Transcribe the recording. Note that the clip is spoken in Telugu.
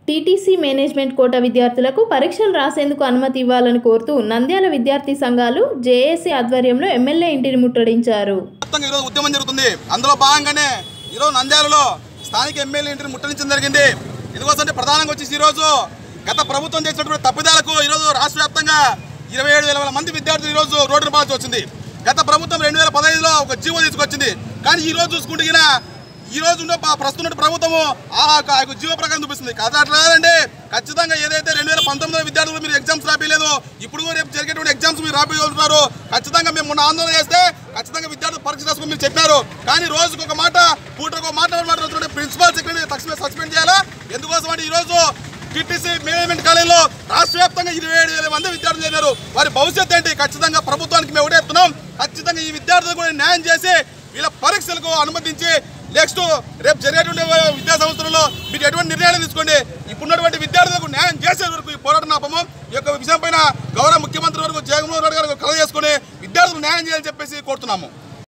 టీటీసీ మేనేజ్మెంట్ కోట విద్యార్థులకు పరీక్షలు రాసేందుకు అనుమతి ఇవ్వాలని కోరుతూ నంద్యాల విద్యార్థి సంఘాలు జేఏసీ ఆధ్వర్యంలో ఎమ్మెల్యే ఇంటిని ముట్టడించారు మొత్తంగా ఈరోజు ఉద్యమం జరుగుతుంది అందులో భాగంగానే ఈరోజు నంద్యాలలో స్థానిక ఎమ్మెల్యే ఇంటిని ముట్టడించడం జరిగింది ఎందుకోసంటే ప్రధానంగా వచ్చేసి ఈరోజు గత ప్రభుత్వం చేసినటువంటి తప్పిదాలకు ఈరోజు రాష్ట్ర వ్యాప్తంగా ఇరవై ఏడు వేల మంది విద్యార్థులు ఈరోజు రోడ్డు పాల్సి వచ్చింది గత ప్రభుత్వం రెండు వేల పదహైదులో ఒక జీవో తీసుకొచ్చింది కానీ ఈ రోజు చూసుకుంటే గిన ఈ రోజు ఉన్న ప- ప్రస్తుతం ఉన్న ప్రభుత్వము ఆ యొక్క- ఆ యొక్క జీవో ప్రకారం చూపిస్తుంది కదా అట్లా కాదండి ఖచ్చితంగా ఏదైతే రెండు వేల పంతొమ్మిదిలో విద్యార్థులు మీరు ఎగ్జామ్స్ రాపిలేదు ఇప్పుడు కూడా రేపు జరిగేటువంటి ఎగ్జామ్స్ మీరు రాపిగలుగుతున్నారు ఖచ్చితంగా మేము మొన్న ఆందోళన చేస్తే ఖచ్చితంగా విద్యార్థులు పరీక్ష రాసుకుని మీరు చెప్పారు కానీ రోజుకు ఒక మాట పూటకు ఒక మాట మాట్లాడుతుంటే ప్రిన్సిపాల్ సెక్రటరీ తక్షణమే సస్పెండ్ చేయాలా ఎందుకోసం అంటే ఈ రోజు టిటిసి మేనేజ్మెంట్ కాలేజీలో రాష్ట్ర వ్యాప్తంగా ఇరవై ఏడు వేల మంది విద్యార్థులు చేరారు వారి భవిష్యత్తు ఏంటి ఖచ్చితంగా ప్రభుత్వానికి మేము ఒకటేస్తున్నాం ఖచ్చితంగా ఈ విద్యార్థులకు కూడా న్యాయం చేసి వీళ్ళ పరీక్షలకు అనుమతించి నెక్స్ట్ రేపు జరిగేటువంటి విద్యా సంవత్సరంలో మీరు ఎటువంటి నిర్ణయాలు తీసుకోండి ఇప్పుడున్నటువంటి విద్యార్థులకు న్యాయం చేసే వరకు ఈ పోరాటం ఆపము ఈ యొక్క విషయం పైన గౌరవ ముఖ్యమంత్రి వరకు జగన్మోహన్ రెడ్డి గారు కల చేసుకుని విద్యార్థులకు న్యాయం చేయాలని చెప్పేసి కోరుతున్నాము